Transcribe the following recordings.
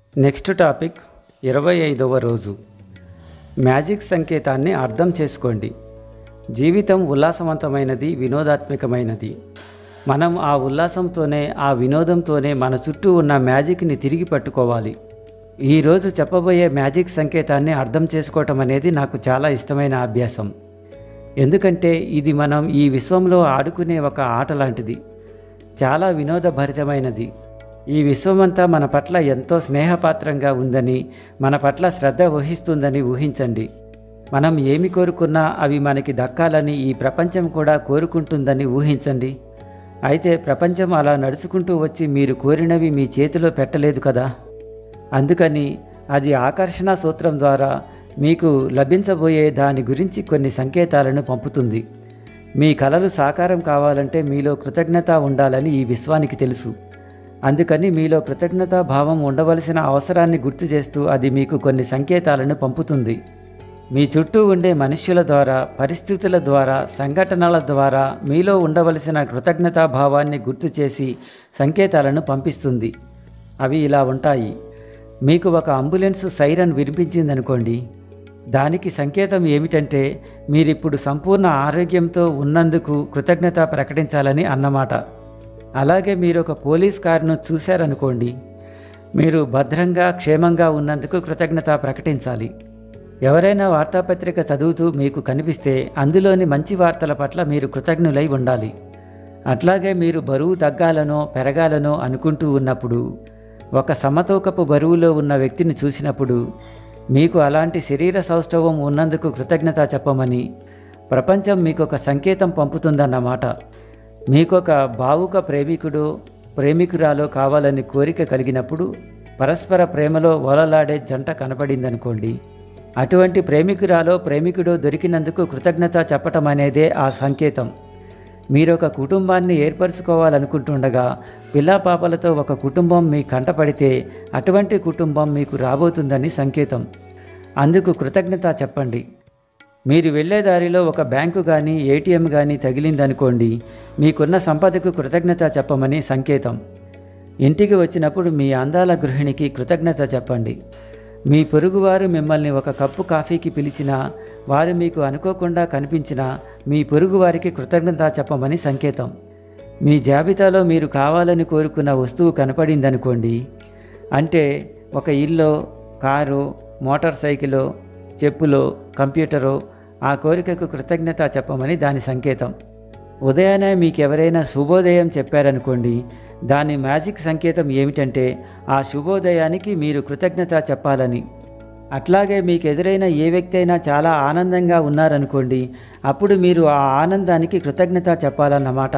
next topic ఇరవై ఐదవ రోజు మ్యాజిక్ సంకేతాన్ని అర్థం చేసుకోండి జీవితం ఉల్లాసవంతమైనది వినోదాత్మకమైనది మనం ఆ ఉల్లాసంతోనే ఆ వినోదంతోనే మన చుట్టూ ఉన్న మ్యాజిక్ని తిరిగి పట్టుకోవాలి ఈరోజు చెప్పబోయే మ్యాజిక్ సంకేతాన్ని అర్థం చేసుకోవటం అనేది నాకు చాలా ఇష్టమైన అభ్యాసం ఎందుకంటే ఇది మనం ఈ విశ్వంలో ఆడుకునే ఒక ఆట లాంటిది చాలా వినోదభరితమైనది ఈ విశ్వమంతా మన పట్ల ఎంతో స్నేహపాత్రంగా ఉందని మన పట్ల శ్రద్ధ వహిస్తుందని ఊహించండి మనం ఏమి కోరుకున్నా అవి మనకి దక్కాలని ఈ ప్రపంచం కూడా కోరుకుంటుందని ఊహించండి అయితే ప్రపంచం అలా నడుచుకుంటూ వచ్చి మీరు కోరినవి మీ చేతిలో పెట్టలేదు కదా అందుకని అది ఆకర్షణ సూత్రం ద్వారా మీకు లభించబోయే దాని గురించి కొన్ని సంకేతాలను పంపుతుంది మీ కలలు సాకారం కావాలంటే మీలో కృతజ్ఞత ఉండాలని ఈ విశ్వానికి తెలుసు అందుకని మీలో కృతజ్ఞతా భావం ఉండవలసిన అవసరాన్ని గుర్తు చేస్తూ అది మీకు కొన్ని సంకేతాలను పంపుతుంది మీ చుట్టూ ఉండే మనుష్యుల ద్వారా పరిస్థితుల ద్వారా సంఘటనల ద్వారా మీలో ఉండవలసిన కృతజ్ఞతా భావాన్ని గుర్తు చేసి సంకేతాలను పంపిస్తుంది అవి ఇలా ఉంటాయి మీకు ఒక అంబులెన్స్ సైరన్ వినిపించిందనుకోండి దానికి సంకేతం ఏమిటంటే మీరిప్పుడు సంపూర్ణ ఆరోగ్యంతో ఉన్నందుకు కృతజ్ఞత ప్రకటించాలని అన్నమాట అలాగే మీరు ఒక పోలీస్ కారును చూశారనుకోండి మీరు భద్రంగా క్షేమంగా ఉన్నందుకు కృతజ్ఞత ప్రకటించాలి ఎవరైనా వార్తాపత్రిక చదువుతూ మీకు కనిపిస్తే అందులోని మంచి వార్తల పట్ల మీరు కృతజ్ఞులై ఉండాలి అట్లాగే మీరు బరువు తగ్గాలనో పెరగాలనో అనుకుంటూ ఉన్నప్పుడు ఒక సమతూకపు బరువులో ఉన్న వ్యక్తిని చూసినప్పుడు మీకు అలాంటి శరీర సౌష్ఠవం ఉన్నందుకు కృతజ్ఞత చెప్పమని ప్రపంచం మీకు ఒక సంకేతం పంపుతుందన్నమాట మీకొక భావుక ప్రేమికుడు ప్రేమికురాలో కావాలని కోరిక కలిగినప్పుడు పరస్పర ప్రేమలో ఓలలాడే జంట కనపడిందనుకోండి అటువంటి ప్రేమికురాలో ప్రేమికుడు దొరికినందుకు కృతజ్ఞత చెప్పటం అనేదే ఆ సంకేతం మీరు ఒక కుటుంబాన్ని ఏర్పరచుకోవాలనుకుంటుండగా పిల్లా పాపలతో ఒక కుటుంబం మీ కంటపడితే అటువంటి కుటుంబం మీకు రాబోతుందని సంకేతం అందుకు కృతజ్ఞత చెప్పండి మీరు వెళ్ళే దారిలో ఒక బ్యాంకు కానీ ఏటీఎం కానీ తగిలిందనుకోండి మీకున్న సంపదకు కృతజ్ఞత చెప్పమని సంకేతం ఇంటికి వచ్చినప్పుడు మీ అందాల గృహిణికి కృతజ్ఞత చెప్పండి మీ పొరుగువారు మిమ్మల్ని ఒక కప్పు కాఫీకి పిలిచినా వారు మీకు అనుకోకుండా కనిపించినా మీ పొరుగువారికి కృతజ్ఞత చెప్పమని సంకేతం మీ జాబితాలో మీరు కావాలని కోరుకున్న వస్తువు కనపడిందనుకోండి అంటే ఒక ఇల్లు కారు మోటార్ సైకిలో చెప్పులో కంప్యూటరో ఆ కోరికకు కృతజ్ఞత చెప్పమని దాని సంకేతం ఉదయాన్నే మీకు ఎవరైనా శుభోదయం చెప్పారనుకోండి దాని మ్యాజిక్ సంకేతం ఏమిటంటే ఆ శుభోదయానికి మీరు కృతజ్ఞత చెప్పాలని అట్లాగే మీకు ఎదురైన ఏ వ్యక్తి అయినా చాలా ఆనందంగా ఉన్నారనుకోండి అప్పుడు మీరు ఆ ఆనందానికి కృతజ్ఞత చెప్పాలన్నమాట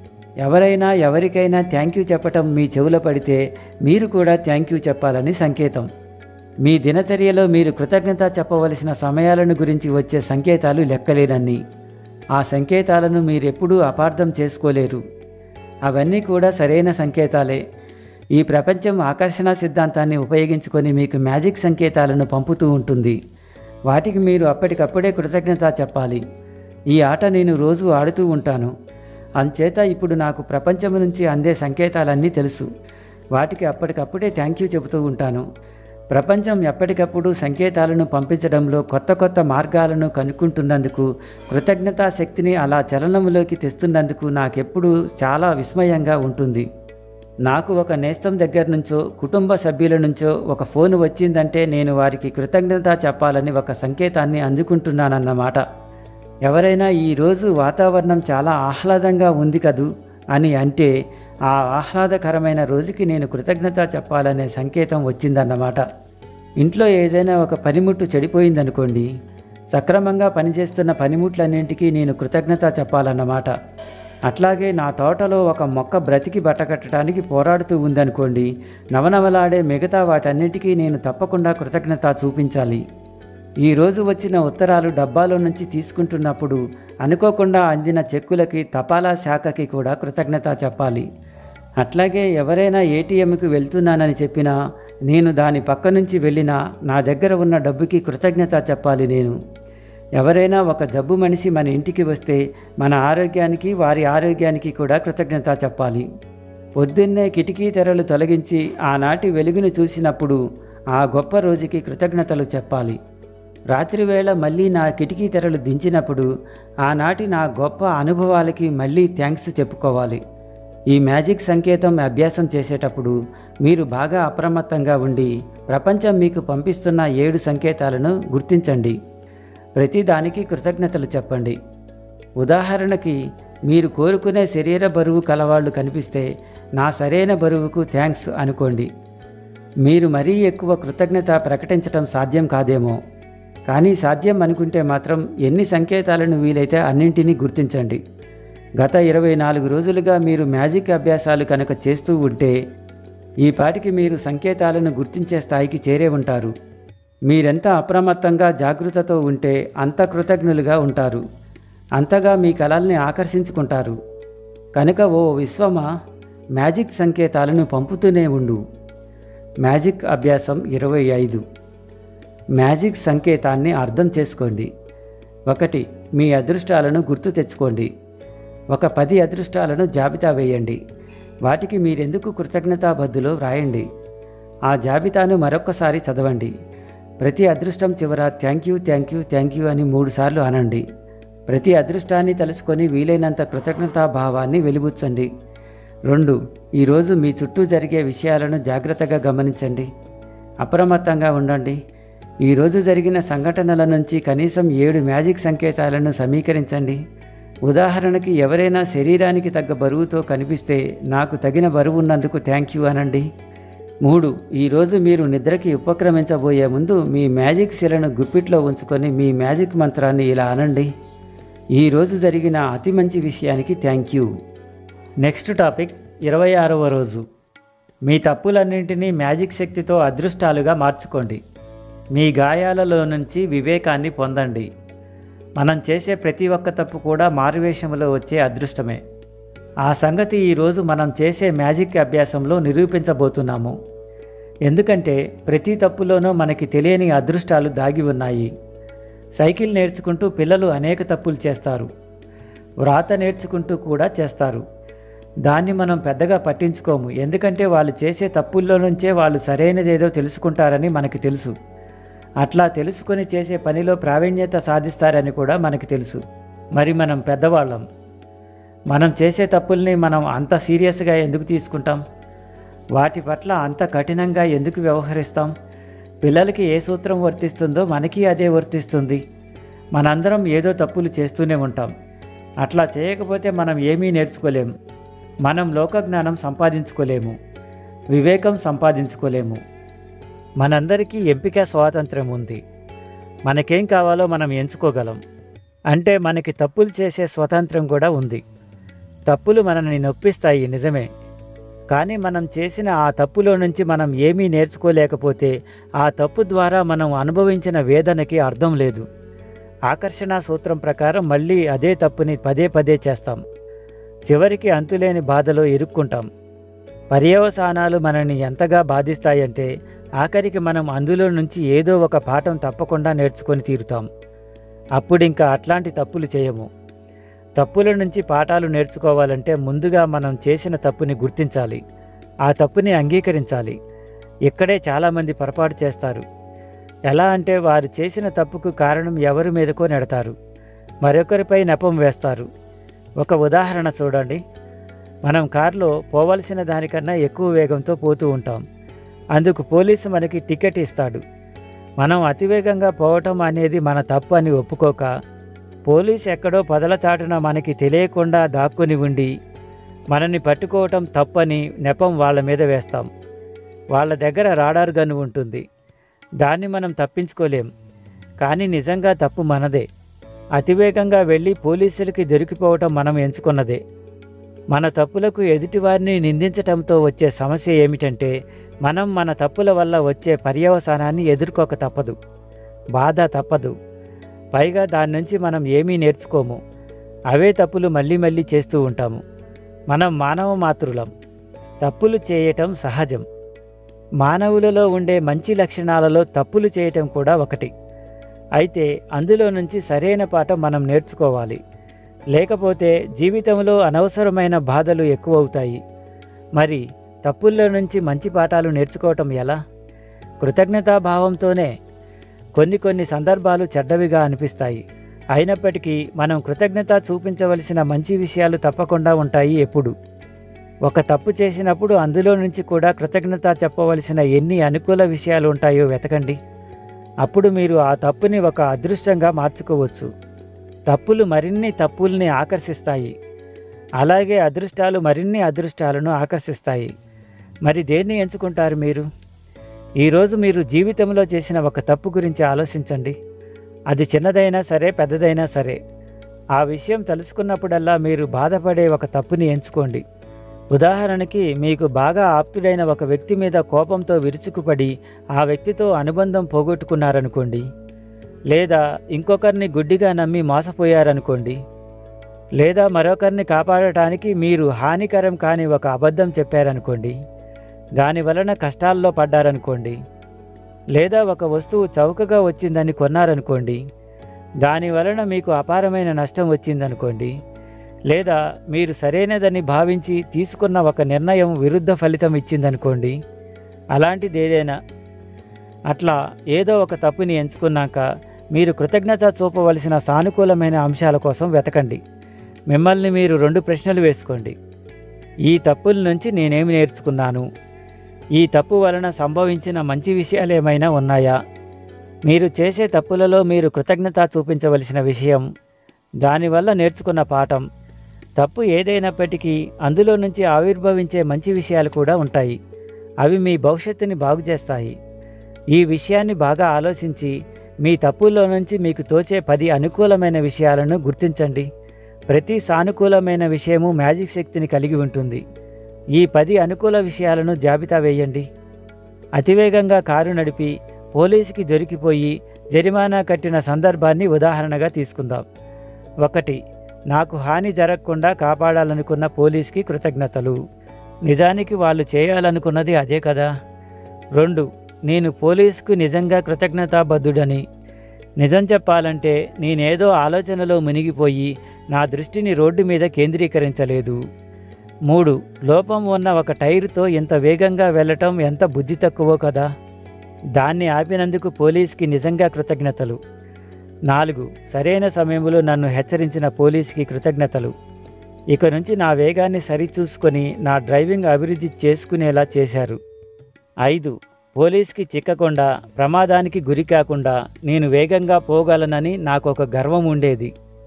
ఎవరైనా ఎవరికైనా థ్యాంక్ యూ చెప్పటం మీ చెవుల పడితే మీరు కూడా థ్యాంక్ యూ చెప్పాలని సంకేతం మీ దినచర్యలో మీరు కృతజ్ఞత చెప్పవలసిన సమయాలను గురించి వచ్చే సంకేతాలు లెక్కలేనన్ని ఆ సంకేతాలను మీరెప్పుడూ అపార్థం చేసుకోలేరు అవన్నీ కూడా సరైన సంకేతాలే ఈ ప్రపంచం ఆకర్షణ సిద్ధాంతాన్ని ఉపయోగించుకొని మీకు మ్యాజిక్ సంకేతాలను పంపుతూ ఉంటుంది వాటికి మీరు అప్పటికప్పుడే కృతజ్ఞత చెప్పాలి ఈ ఆట నేను రోజు ఆడుతూ ఉంటాను అంచేత ఇప్పుడు నాకు ప్రపంచం నుంచి అందే సంకేతాలన్నీ తెలుసు వాటికి అప్పటికప్పుడే థ్యాంక్ యూ చెబుతూ ఉంటాను ప్రపంచం ఎప్పటికప్పుడు సంకేతాలను పంపించడంలో కొత్త కొత్త మార్గాలను కనుక్కుంటున్నందుకు కృతజ్ఞతా శక్తిని అలా చలనంలోకి తెస్తున్నందుకు నాకెప్పుడు చాలా విస్మయంగా ఉంటుంది నాకు ఒక నేస్తం దగ్గర నుంచో కుటుంబ సభ్యుల నుంచో ఒక ఫోన్ వచ్చిందంటే నేను వారికి కృతజ్ఞత చెప్పాలని ఒక సంకేతాన్ని అందుకుంటున్నానన్నమాట ఎవరైనా ఈరోజు వాతావరణం చాలా ఆహ్లాదంగా ఉంది కదూ అని అంటే ఆ ఆహ్లాదకరమైన రోజుకి నేను కృతజ్ఞత చెప్పాలనే సంకేతం వచ్చిందన్నమాట ఇంట్లో ఏదైనా ఒక పనిముట్టు చెడిపోయిందనుకోండి సక్రమంగా పనిచేస్తున్న పనిముట్లన్నింటికీ నేను కృతజ్ఞత చెప్పాలన్నమాట అట్లాగే నా తోటలో ఒక మొక్క బ్రతికి బట్టకట్టడానికి పోరాడుతూ ఉందనుకోండి నవనవలాడే మిగతా వాటన్నిటికీ నేను తప్పకుండా కృతజ్ఞత చూపించాలి ఈరోజు వచ్చిన ఉత్తరాలు డబ్బాలో నుంచి తీసుకుంటున్నప్పుడు అనుకోకుండా అందిన చెక్కులకి తపాలా శాఖకి కూడా కృతజ్ఞత చెప్పాలి అట్లాగే ఎవరైనా ఏటీఎంకి వెళ్తున్నానని చెప్పినా నేను దాని పక్క నుంచి వెళ్ళినా నా దగ్గర ఉన్న డబ్బుకి కృతజ్ఞత చెప్పాలి నేను ఎవరైనా ఒక జబ్బు మనిషి మన ఇంటికి వస్తే మన ఆరోగ్యానికి వారి ఆరోగ్యానికి కూడా కృతజ్ఞత చెప్పాలి పొద్దున్నే కిటికీ తెరలు తొలగించి ఆనాటి వెలుగును చూసినప్పుడు ఆ గొప్ప రోజుకి కృతజ్ఞతలు చెప్పాలి రాత్రివేళ మళ్ళీ నా కిటికీ తెరలు దించినప్పుడు ఆనాటి నా గొప్ప అనుభవాలకి మళ్ళీ థ్యాంక్స్ చెప్పుకోవాలి ఈ మ్యాజిక్ సంకేతం అభ్యాసం చేసేటప్పుడు మీరు బాగా అప్రమత్తంగా ఉండి ప్రపంచం మీకు పంపిస్తున్న ఏడు సంకేతాలను గుర్తించండి ప్రతిదానికి కృతజ్ఞతలు చెప్పండి ఉదాహరణకి మీరు కోరుకునే శరీర బరువు కలవాళ్ళు కనిపిస్తే నా సరైన బరువుకు థ్యాంక్స్ అనుకోండి మీరు మరీ ఎక్కువ కృతజ్ఞత ప్రకటించటం సాధ్యం కాదేమో కానీ సాధ్యం అనుకుంటే మాత్రం ఎన్ని సంకేతాలను వీలైతే అన్నింటినీ గుర్తించండి గత ఇరవై నాలుగు రోజులుగా మీరు మ్యాజిక్ అభ్యాసాలు కనుక చేస్తూ ఉంటే ఈ పాటికి మీరు సంకేతాలను గుర్తించే స్థాయికి చేరే ఉంటారు మీరెంత అప్రమత్తంగా జాగృతతో ఉంటే అంత కృతజ్ఞులుగా ఉంటారు అంతగా మీ కళల్ని ఆకర్షించుకుంటారు కనుక ఓ విశ్వమా మ్యాజిక్ సంకేతాలను పంపుతూనే ఉండు మ్యాజిక్ అభ్యాసం ఇరవై ఐదు మ్యాజిక్ సంకేతాన్ని అర్థం చేసుకోండి ఒకటి మీ అదృష్టాలను గుర్తు తెచ్చుకోండి ఒక పది అదృష్టాలను జాబితా వేయండి వాటికి మీరెందుకు కృతజ్ఞతాబద్దులో వ్రాయండి ఆ జాబితాను మరొక్కసారి చదవండి ప్రతి అదృష్టం చివర thank you thank you thank you అని మూడుసార్లు అనండి ప్రతి అదృష్టాన్ని తలుసుకొని వీలైనంత కృతజ్ఞతాభావాన్ని వెలిబుచ్చండి రెండు ఈరోజు మీ చుట్టూ జరిగే విషయాలను జాగ్రత్తగా గమనించండి అప్రమత్తంగా ఉండండి ఈరోజు జరిగిన సంఘటనల నుంచి కనీసం ఏడు మ్యాజిక్ సంకేతాలను సమీకరించండి ఉదాహరణకి ఎవరైనా శరీరానికి తగ్గ బరువుతో కనిపిస్తే నాకు తగిన బరువు ఉన్నందుకు థ్యాంక్ యూ అనండి మూడు ఈరోజు మీరు నిద్రకి ఉపక్రమించబోయే ముందు మీ మ్యాజిక్ శిలను గుప్పిట్లో ఉంచుకొని మీ మ్యాజిక్ మంత్రాన్ని ఇలా అనండి ఈరోజు జరిగిన అతి మంచి విషయానికి థ్యాంక్ యూ నెక్స్ట్ టాపిక్ ఇరవై ఆరవ రోజు మీ తప్పులన్నింటినీ మ్యాజిక్ శక్తితో అదృష్టాలుగా మార్చుకోండి మీ గాయాలలో నుంచి వివేకాన్ని పొందండి మనం చేసే ప్రతి ఒక్క తప్పు కూడా మారువేషంలో వచ్చే అదృష్టమే ఆ సంగతి ఈరోజు మనం చేసే మ్యాజిక్ అభ్యాసంలో నిరూపించబోతున్నాము ఎందుకంటే ప్రతి తప్పులోనూ మనకి తెలియని అదృష్టాలు దాగి ఉన్నాయి సైకిల్ నేర్చుకుంటూ పిల్లలు అనేక తప్పులు చేస్తారు వ్రాత నేర్చుకుంటూ కూడా చేస్తారు దాన్ని మనం పెద్దగా పట్టించుకోము ఎందుకంటే వాళ్ళు చేసే తప్పుల్లో నుంచే వాళ్ళు సరైనదేదో తెలుసుకుంటారని మనకి తెలుసు అట్లా తెలుసుకొని చేసే పనిలో ప్రావీణ్యత సాధిస్తారని కూడా మనకి తెలుసు మరి మనం పెద్దవాళ్ళం మనం చేసే తప్పుల్ని మనం అంత సీరియస్గా ఎందుకు తీసుకుంటాం వాటి పట్ల అంత కఠినంగా ఎందుకు వ్యవహరిస్తాం పిల్లలకి ఏ సూత్రం వర్తిస్తుందో మనకి అదే వర్తిస్తుంది మనందరం ఏదో తప్పులు చేస్తూనే ఉంటాం అట్లా చేయకపోతే మనం ఏమీ నేర్చుకోలేము మనం లోకజ్ఞానం సంపాదించుకోలేము వివేకం సంపాదించుకోలేము మనందరికీ ఎంపిక స్వాతంత్రం ఉంది మనకేం కావాలో మనం ఎంచుకోగలం అంటే మనకి తప్పులు చేసే స్వతంత్రం కూడా ఉంది తప్పులు మనల్ని నొప్పిస్తాయి నిజమే కానీ మనం చేసిన ఆ తప్పులో నుంచి మనం ఏమీ నేర్చుకోలేకపోతే ఆ తప్పు ద్వారా మనం అనుభవించిన వేదనకి అర్థం లేదు ఆకర్షణ సూత్రం ప్రకారం మళ్ళీ అదే తప్పుని పదే పదే చేస్తాం చివరికి అంతులేని బాధలో ఇరుక్కుంటాం పర్యవసానాలు మనల్ని ఎంతగా బాధిస్తాయంటే ఆఖరికి మనం అందులో నుంచి ఏదో ఒక పాఠం తప్పకుండా నేర్చుకొని తీరుతాం అప్పుడింకా అట్లాంటి తప్పులు చేయము తప్పుల నుంచి పాఠాలు నేర్చుకోవాలంటే ముందుగా మనం చేసిన తప్పుని గుర్తించాలి ఆ తప్పుని అంగీకరించాలి ఇక్కడే చాలామంది పొరపాటు చేస్తారు ఎలా అంటే వారు చేసిన తప్పుకు కారణం ఎవరి మీదకో నెడతారు మరొకరిపై నెపం వేస్తారు ఒక ఉదాహరణ చూడండి మనం కారులో పోవలసిన దానికన్నా ఎక్కువ వేగంతో పోతూ ఉంటాం అందుకు పోలీసు మనకి టికెట్ ఇస్తాడు మనం అతివేగంగా పోవటం అనేది మన తప్పు అని ఒప్పుకోక పోలీస్ ఎక్కడో పొదల చాటున మనకి తెలియకుండా దాక్కుని ఉండి మనల్ని పట్టుకోవటం తప్పని నెపం వాళ్ళ మీద వేస్తాం వాళ్ళ దగ్గర రాడార్ గన్ను ఉంటుంది దాన్ని మనం తప్పించుకోలేం కానీ నిజంగా తప్పు మనదే అతివేగంగా వెళ్ళి పోలీసులకి దొరికిపోవటం మనం ఎంచుకున్నదే మన తప్పులకు ఎదుటివారిని నిందించటంతో వచ్చే సమస్య ఏమిటంటే మనం మన తప్పుల వల్ల వచ్చే పర్యవసానాన్ని ఎదుర్కోక తప్పదు బాధ తప్పదు పైగా దాని నుంచి మనం ఏమీ నేర్చుకోము అవే తప్పులు మళ్ళీ మళ్ళీ చేస్తూ ఉంటాము మనం మానవ మాతృలం తప్పులు చేయటం సహజం మానవులలో ఉండే మంచి లక్షణాలలో తప్పులు చేయటం కూడా ఒకటి అయితే అందులో నుంచి సరైన పాఠం మనం నేర్చుకోవాలి లేకపోతే జీవితంలో అనవసరమైన బాధలు ఎక్కువవుతాయి మరి తప్పుల్లో నుంచి మంచి పాఠాలు నేర్చుకోవటం ఎలా కృతజ్ఞతాభావంతోనే కొన్ని కొన్ని సందర్భాలు చెడ్డవిగా అనిపిస్తాయి అయినప్పటికీ మనం కృతజ్ఞత చూపించవలసిన మంచి విషయాలు తప్పకుండా ఉంటాయి ఎప్పుడు ఒక తప్పు చేసినప్పుడు అందులో నుంచి కూడా కృతజ్ఞత చెప్పవలసిన ఎన్ని అనుకూల విషయాలు ఉంటాయో వెతకండి అప్పుడు మీరు ఆ తప్పుని ఒక అదృష్టంగా మార్చుకోవచ్చు తప్పులు మరిన్ని తప్పుల్ని ఆకర్షిస్తాయి అలాగే అదృష్టాలు మరిన్ని అదృష్టాలను ఆకర్షిస్తాయి మరి దేన్ని ఎంచుకుంటారు మీరు ఈరోజు మీరు జీవితంలో చేసిన ఒక తప్పు గురించి ఆలోచించండి అది చిన్నదైనా సరే పెద్దదైనా సరే ఆ విషయం తెలుసుకున్నప్పుడల్లా మీరు బాధపడే ఒక తప్పుని ఎంచుకోండి ఉదాహరణకి మీకు బాగా ఆప్తుడైన ఒక వ్యక్తి మీద కోపంతో విరుచుకుపడి ఆ వ్యక్తితో అనుబంధం పోగొట్టుకున్నారనుకోండి లేదా ఇంకొకరిని గుడ్డిగా నమ్మి మోసపోయారనుకోండి లేదా మరొకరిని కాపాడటానికి మీరు హానికరం కాని ఒక అబద్ధం చెప్పారనుకోండి దాని వలన కష్టాల్లో పడ్డారనుకోండి లేదా ఒక వస్తువు చౌకగా వచ్చిందని కొన్నారనుకోండి దాని వలన మీకు అపారమైన నష్టం వచ్చిందనుకోండి లేదా మీరు సరైనదని భావించి తీసుకున్న ఒక నిర్ణయం విరుద్ధ ఫలితం ఇచ్చిందనుకోండి అలాంటిది ఏదైనా అట్లా ఏదో ఒక తప్పుని ఎంచుకున్నాక మీరు కృతజ్ఞత చూపవలసిన సానుకూలమైన అంశాల కోసం వెతకండి మిమ్మల్ని మీరు రెండు ప్రశ్నలు వేసుకోండి ఈ తప్పుల నుంచి నేనేమి నేర్చుకున్నాను ఈ తప్పు వలన సంభవించిన మంచి విషయాలు ఏమైనా ఉన్నాయా మీరు చేసే తప్పులలో మీరు కృతజ్ఞత చూపించవలసిన విషయం దానివల్ల నేర్చుకున్న పాఠం తప్పు ఏదైనప్పటికీ అందులో నుంచి ఆవిర్భవించే మంచి విషయాలు కూడా ఉంటాయి అవి మీ భవిష్యత్తుని బాగు చేస్తాయి ఈ విషయాన్ని బాగా ఆలోచించి మీ తప్పుల్లో నుంచి మీకు తోచే పది అనుకూలమైన విషయాలను గుర్తించండి ప్రతి సానుకూలమైన విషయము మ్యాజిక్ శక్తిని కలిగి ఉంటుంది ఈ పది అనుకూల విషయాలను జాబితా వేయండి అతివేగంగా కారు నడిపి పోలీసుకి దొరికిపోయి జరిమానా కట్టిన సందర్భాన్ని ఉదాహరణగా తీసుకుందాం ఒకటి నాకు హాని జరగకుండా కాపాడాలనుకున్న పోలీస్కి కృతజ్ఞతలు నిజానికి వాళ్ళు చేయాలనుకున్నది అదే కదా రెండు నేను పోలీసుకు నిజంగా కృతజ్ఞతాబద్ధుడని నిజం చెప్పాలంటే నేనేదో ఆలోచనలో మునిగిపోయి నా దృష్టిని రోడ్డు మీద కేంద్రీకరించలేదు మూడు లోపం ఉన్న ఒక టైరుతో ఇంత వేగంగా వెళ్ళటం ఎంత బుద్ధి తక్కువో కదా దాన్ని ఆపినందుకు పోలీస్కి నిజంగా కృతజ్ఞతలు నాలుగు సరైన సమయంలో నన్ను హెచ్చరించిన పోలీస్కి కృతజ్ఞతలు ఇక నుంచి నా వేగాన్ని సరిచూసుకొని నా డ్రైవింగ్ అభివృద్ధి చేసుకునేలా చేశారు ఐదు పోలీస్కి చిక్కకుండా ప్రమాదానికి గురి కాకుండా నేను వేగంగా పోగలనని నాకు ఒక గర్వం ఉండేది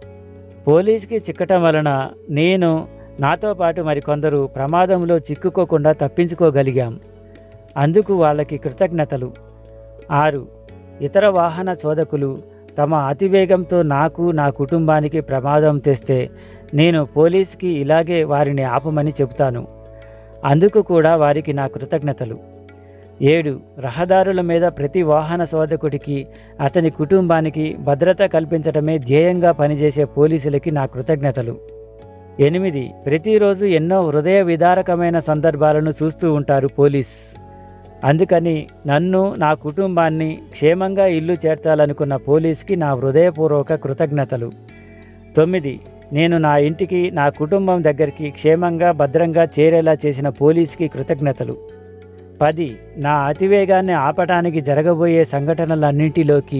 పోలీస్కి చిక్కటం వలన నేను నాతో పాటు మరికొందరు ప్రమాదంలో చిక్కుకోకుండా తప్పించుకోగలిగాం అందుకు వాళ్ళకి కృతజ్ఞతలు ఆరు ఇతర వాహన చోదకులు తమ అతివేగంతో నాకు నా కుటుంబానికి ప్రమాదం తెస్తే నేను పోలీస్కి ఇలాగే వారిని ఆపమని చెబుతాను అందుకు కూడా వారికి నా కృతజ్ఞతలు ఏడు రహదారుల మీద ప్రతి వాహన శోధకుడికి అతని కుటుంబానికి భద్రత కల్పించడమే ధ్యేయంగా పనిచేసే పోలీసులకి నా కృతజ్ఞతలు ఎనిమిది ప్రతిరోజు ఎన్నో హృదయ విదారకమైన సందర్భాలను చూస్తూ ఉంటారు పోలీస్ అందుకని నన్ను నా కుటుంబాన్ని క్షేమంగా ఇల్లు చేర్చాలనుకున్న పోలీస్కి నా హృదయపూర్వక కృతజ్ఞతలు తొమ్మిది నేను నా ఇంటికి నా కుటుంబం దగ్గరికి క్షేమంగా భద్రంగా చేరేలా చేసిన పోలీస్కి కృతజ్ఞతలు పది నా అతివేగాన్ని ఆపటానికి జరగబోయే సంఘటనలన్నింటిలోకి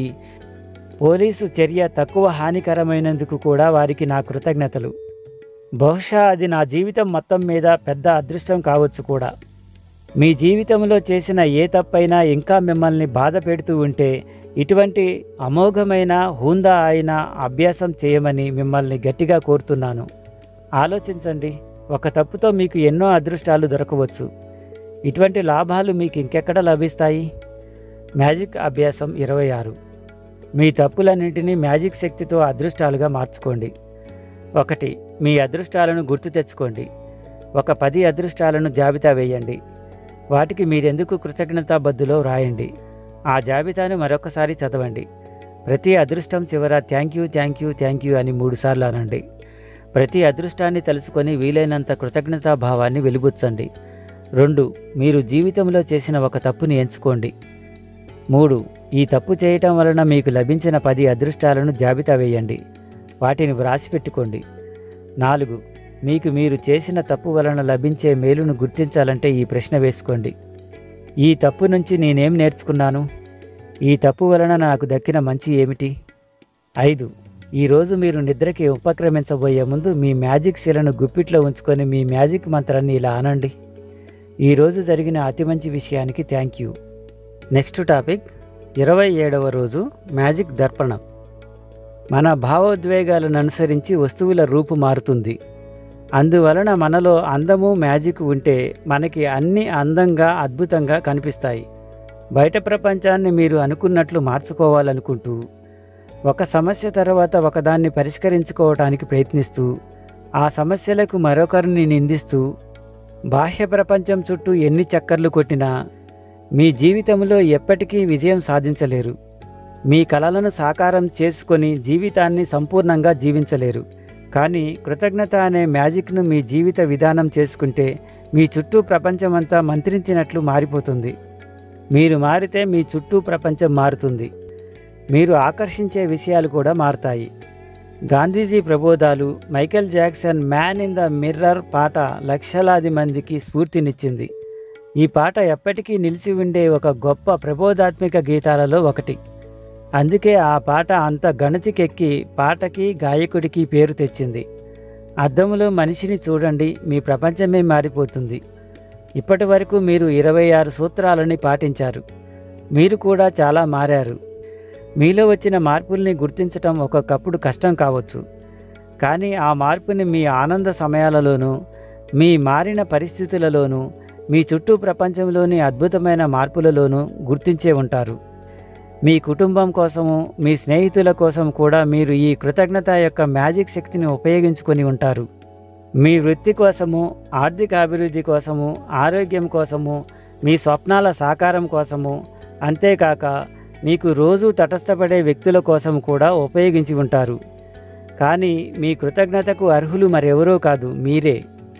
పోలీసు చర్య తక్కువ హానికరమైనందుకు కూడా వారికి నా కృతజ్ఞతలు బహుశా అది నా జీవితం మొత్తం మీద పెద్ద అదృష్టం కావచ్చు కూడా మీ జీవితంలో చేసిన ఏ తప్పైనా ఇంకా మిమ్మల్ని బాధ పెడుతూ ఉంటే ఇటువంటి అమోఘమైన హూందా అయిన అభ్యాసం చేయమని మిమ్మల్ని గట్టిగా కోరుతున్నాను ఆలోచించండి ఒక తప్పుతో మీకు ఎన్నో అదృష్టాలు దొరకవచ్చు ఇటువంటి లాభాలు మీకు ఇంకెక్కడ లభిస్తాయి మ్యాజిక్ అభ్యాసం ఇరవై ఆరు మీ తప్పులన్నింటినీ మ్యాజిక్ శక్తితో అదృష్టాలుగా మార్చుకోండి ఒకటి మీ అదృష్టాలను గుర్తు తెచ్చుకోండి ఒక పది అదృష్టాలను జాబితా వేయండి వాటికి మీరెందుకు కృతజ్ఞతాబద్దులో రాయండి ఆ జాబితాను మరొకసారి చదవండి ప్రతి అదృష్టం చివర thank you thank you thank you అని మూడుసార్లు అనండి ప్రతి అదృష్టాన్ని తెలుసుకొని వీలైనంత కృతజ్ఞతాభావాన్ని వెలుబుచ్చండి రెండు మీరు జీవితంలో చేసిన ఒక తప్పుని ఎంచుకోండి మూడు ఈ తప్పు చేయటం వలన మీకు లభించిన పది అదృష్టాలను జాబితా వేయండి వాటిని వ్రాసి పెట్టుకోండి నాలుగు మీకు మీరు చేసిన తప్పు వలన లభించే మేలును గుర్తించాలంటే ఈ ప్రశ్న వేసుకోండి ఈ తప్పు నుంచి నేనేం నేర్చుకున్నాను ఈ తప్పు వలన నాకు దక్కిన మంచి ఏమిటి ఐదు ఈరోజు మీరు నిద్రకి ఉపక్రమించబోయే ముందు మీ మ్యాజిక్ శిలను గుప్పిట్లో ఉంచుకొని మీ మ్యాజిక్ మంత్రాన్ని ఇలా అనండి ఈరోజు జరిగిన అతి మంచి విషయానికి థ్యాంక్ యూ నెక్స్ట్ టాపిక్ ఇరవై ఏడవ రోజు మ్యాజిక్ దర్పణం మన భావోద్వేగాలను అనుసరించి వస్తువుల రూపు మారుతుంది అందువలన మనలో అందము మ్యాజిక్ ఉంటే మనకి అన్ని అందంగా అద్భుతంగా కనిపిస్తాయి బయట ప్రపంచాన్ని మీరు అనుకున్నట్లు మార్చుకోవాలనుకుంటూ ఒక సమస్య తర్వాత ఒకదాన్ని పరిష్కరించుకోవటానికి ప్రయత్నిస్తూ ఆ సమస్యలకు మరొకరిని నిందిస్తూ బాహ్య ప్రపంచం చుట్టూ ఎన్ని చక్కర్లు కొట్టినా మీ జీవితంలో ఎప్పటికీ విజయం సాధించలేరు మీ కలలను సాకారం చేసుకొని జీవితాన్ని సంపూర్ణంగా జీవించలేరు కానీ కృతజ్ఞత అనే మ్యాజిక్ను మీ జీవిత విధానం చేసుకుంటే మీ చుట్టూ ప్రపంచమంతా మంత్రించినట్లు మారిపోతుంది మీరు మారితే మీ చుట్టూ ప్రపంచం మారుతుంది మీరు ఆకర్షించే విషయాలు కూడా మారుతాయి గాంధీజీ ప్రబోధాలు Michael Jackson man in the mirror పాట లక్షలాది మందికి స్ఫూర్తినిచ్చింది ఈ పాట ఎప్పటికీ నిలిచి ఉండే ఒక గొప్ప ప్రబోధాత్మిక గీతాలలో ఒకటి అందుకే ఆ పాట అంత గణతికెక్కి పాటకి గాయకుడికి పేరు తెచ్చింది అద్దంలో మనిషిని చూడండి మీ ప్రపంచమే మారిపోతుంది ఇప్పటి వరకు మీరు ఇరవై ఆరు సూత్రాలని పాటించారు మీరు కూడా చాలా మారారు మీలో వచ్చిన మార్పుల్ని గుర్తించటం ఒక్కొక్కప్పుడు కష్టం కావచ్చు కానీ ఆ మార్పుని మీ ఆనంద సమయాలలోనూ మీ మారిన పరిస్థితులలోనూ మీ చుట్టూ ప్రపంచంలోని అద్భుతమైన మార్పులలోనూ గుర్తించే ఉంటారు మీ కుటుంబం కోసము మీ స్నేహితుల కోసం కూడా మీరు ఈ కృతజ్ఞత యొక్క మ్యాజిక్ శక్తిని ఉపయోగించుకొని ఉంటారు మీ వృత్తి కోసము ఆర్థిక అభివృద్ధి కోసము ఆరోగ్యం కోసము మీ స్వప్నాల సాకారం కోసము అంతేకాక మీకు రోజు తటస్థపడే వ్యక్తుల కోసం కూడా ఉపయోగించి ఉంటారు కానీ మీ కృతజ్ఞతకు అర్హులు మరెవరో కాదు మీరే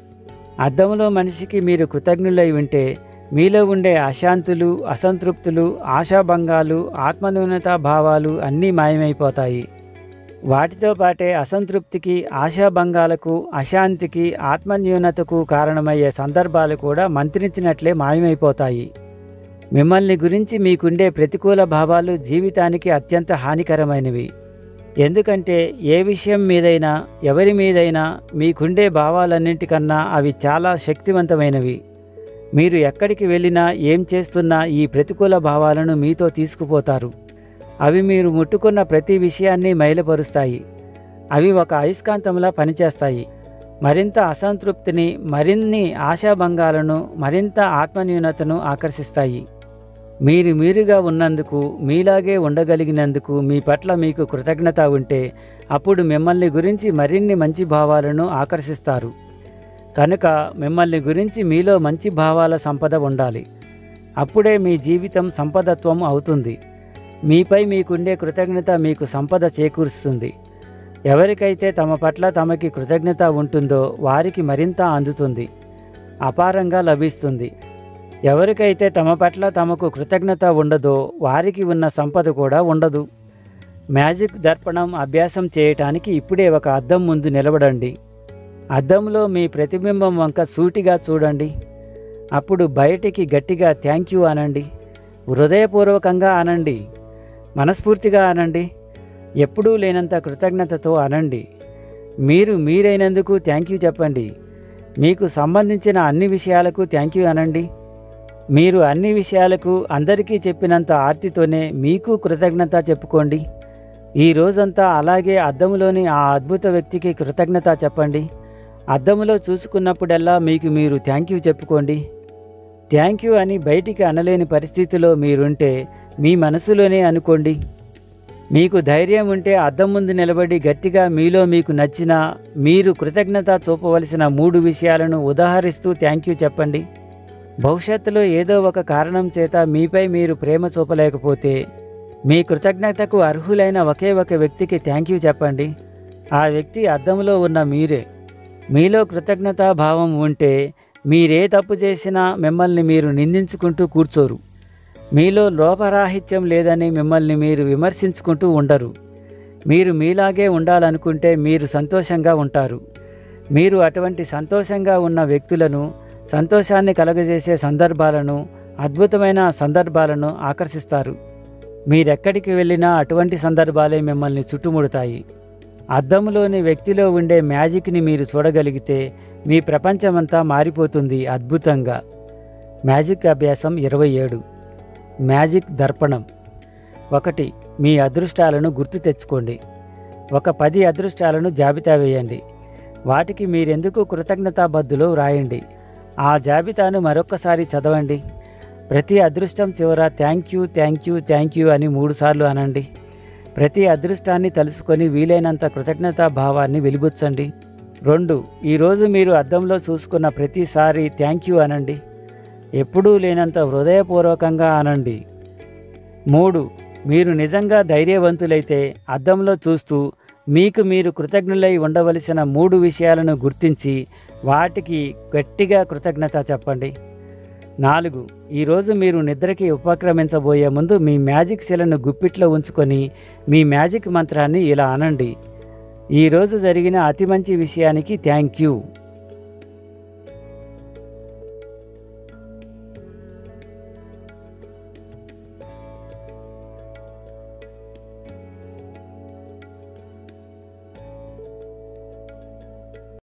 అద్దంలో మనిషికి మీరు కృతజ్ఞులై ఉంటే మీలో ఉండే అశాంతులు అసంతృప్తులు ఆశాభంగాలు ఆత్మన్యూనతా భావాలు అన్నీ మాయమైపోతాయి వాటితో పాటే అసంతృప్తికి ఆశాభంగాలకు అశాంతికి ఆత్మన్యూనతకు కారణమయ్యే సందర్భాలు కూడా మంత్రించినట్లే మాయమైపోతాయి మిమ్మల్ని గురించి మీకుండే ప్రతికూల భావాలు జీవితానికి అత్యంత హానికరమైనవి ఎందుకంటే ఏ విషయం మీదైనా ఎవరి మీదైనా మీకుండే భావాలన్నింటికన్నా అవి చాలా శక్తివంతమైనవి మీరు ఎక్కడికి వెళ్ళినా ఏం చేస్తున్నా ఈ ప్రతికూల భావాలను మీతో తీసుకుపోతారు అవి మీరు ముట్టుకున్న ప్రతి విషయాన్ని మైలపరుస్తాయి అవి ఒక అయస్కాంతంలా పనిచేస్తాయి మరింత అసంతృప్తిని మరిన్ని ఆశాభంగాలను మరింత ఆత్మన్యూనతను ఆకర్షిస్తాయి మీరు మీరుగా ఉన్నందుకు మీలాగే ఉండగలిగినందుకు మీ పట్ల మీకు కృతజ్ఞత ఉంటే అప్పుడు మిమ్మల్ని గురించి మరిన్ని మంచి భావాలను ఆకర్షిస్తారు కనుక మిమ్మల్ని గురించి మీలో మంచి భావాల సంపద ఉండాలి అప్పుడే మీ జీవితం సంపదత్వం అవుతుంది మీపై మీకుండే కృతజ్ఞత మీకు సంపద చేకూరుస్తుంది ఎవరికైతే తమ పట్ల తమకి కృతజ్ఞత ఉంటుందో వారికి మరింత అందుతుంది అపారంగా లభిస్తుంది ఎవరికైతే తమ పట్ల తమకు కృతజ్ఞత ఉండదో వారికి ఉన్న సంపద కూడా ఉండదు మ్యాజిక్ దర్పణం అభ్యాసం చేయటానికి ఇప్పుడే ఒక అద్దం ముందు నిలబడండి అద్దంలో మీ ప్రతిబింబం వంక సూటిగా చూడండి అప్పుడు బయటికి గట్టిగా థ్యాంక్ యూ అనండి హృదయపూర్వకంగా అనండి మనస్ఫూర్తిగా అనండి ఎప్పుడూ లేనంత కృతజ్ఞతతో అనండి మీరు మీరైనందుకు థ్యాంక్ యూ చెప్పండి మీకు సంబంధించిన అన్ని విషయాలకు థ్యాంక్ యూ అనండి మీరు అన్ని విషయాలకు అందరికీ చెప్పినంత ఆర్తితోనే మీకు కృతజ్ఞత చెప్పుకోండి ఈ రోజంతా అలాగే అద్దములోని ఆ అద్భుత వ్యక్తికి కృతజ్ఞత చెప్పండి అద్దములో చూసుకున్నప్పుడల్లా మీకు మీరు థ్యాంక్ యూ చెప్పుకోండి థ్యాంక్ యూ అని బయటికి అనలేని పరిస్థితిలో మీరుంటే మీ మనసులోనే అనుకోండి మీకు ధైర్యం ఉంటే అద్దం ముందు నిలబడి గట్టిగా మీలో మీకు నచ్చిన మీరు కృతజ్ఞత చూపవలసిన మూడు విషయాలను ఉదాహరిస్తూ థ్యాంక్ యూ చెప్పండి భవిష్యత్తులో ఏదో ఒక కారణం చేత మీపై మీరు ప్రేమ చూపలేకపోతే మీ కృతజ్ఞతకు అర్హులైన ఒకే ఒక వ్యక్తికి థ్యాంక్ యూ చెప్పండి ఆ వ్యక్తి అద్దంలో ఉన్న మీరే మీలో కృతజ్ఞతా భావం ఉంటే మీరే తప్పు చేసినా మిమ్మల్ని మీరు నిందించుకుంటూ కూర్చోరు మీలో లోపరాహిత్యం లేదని మిమ్మల్ని మీరు విమర్శించుకుంటూ ఉండరు మీరు మీలాగే ఉండాలనుకుంటే మీరు సంతోషంగా ఉంటారు మీరు అటువంటి సంతోషంగా ఉన్న వ్యక్తులను సంతోషాన్ని కలగజేసే సందర్భాలను అద్భుతమైన సందర్భాలను ఆకర్షిస్తారు మీరెక్కడికి వెళ్ళినా అటువంటి సందర్భాలే మిమ్మల్ని చుట్టుముడతాయి అద్దంలోని వ్యక్తిలో ఉండే మ్యాజిక్ని మీరు చూడగలిగితే మీ ప్రపంచమంతా మారిపోతుంది అద్భుతంగా మ్యాజిక్ అభ్యాసం ఇరవై ఏడు మ్యాజిక్ దర్పణం ఒకటి మీ అదృష్టాలను గుర్తు తెచ్చుకోండి ఒక పది అదృష్టాలను జాబితా వేయండి వాటికి మీరెందుకు కృతజ్ఞతాబద్దులో వ్రాయండి ఆ జాబితాను మరొక్కసారి చదవండి ప్రతి అదృష్టం చివర thank you thank you thank you అని మూడుసార్లు అనండి ప్రతి అదృష్టాన్ని తలుసుకొని వీలైనంత కృతజ్ఞతా భావాన్ని వెలిబుచ్చండి రెండు ఈరోజు మీరు అద్దంలో చూసుకున్న ప్రతిసారి థ్యాంక్ యూ అనండి ఎప్పుడూ లేనంత హృదయపూర్వకంగా అనండి మూడు మీరు నిజంగా ధైర్యవంతులైతే అద్దంలో చూస్తూ మీకు మీరు కృతజ్ఞులై ఉండవలసిన మూడు విషయాలను గుర్తించి వాటికి గట్టిగా కృతజ్ఞత చెప్పండి నాలుగు ఈరోజు మీరు నిద్రకి ఉపక్రమించబోయే ముందు మీ మ్యాజిక్ శిలను గుప్పిట్లో ఉంచుకొని మీ మ్యాజిక్ మంత్రాన్ని ఇలా అనండి ఈరోజు జరిగిన అతి మంచి విషయానికి థ్యాంక్ యూ